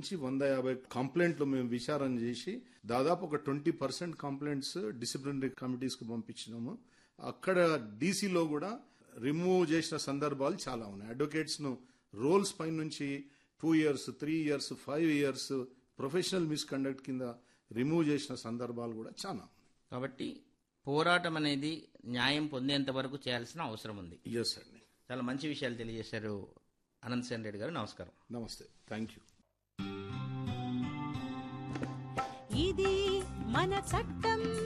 నుంచి వంద యాభై కంప్లైంట్లు మేము విచారణ చేసి దాదాపు ఒక twenty percent complaints disciplinary committees కు పంపించినాము అక్కడ డీసీలో కూడా రిమూవ్ చేసిన సందర్భాలు చాలా ఉన్నాయి అడ్వకేట్స్ ను రోల్స్ పై నుంచి two years three years five years professional misconduct కింద రిమూవ్ చేసిన సందర్భాలు కూడా చాలా ఉన్నాయి కాబట్టి పోరాటం అనేది న్యాయం పొందేంత వరకు చేయాల్సిన అవసరం ఉంది ఎస్ అండి చాలా మంచి విషయాలు తెలియజేశారు అనంత్ సేన్ రెడ్డి గారు నమస్కారం నమస్తే థ్యాంక్ యూ ఇది మన చట్టం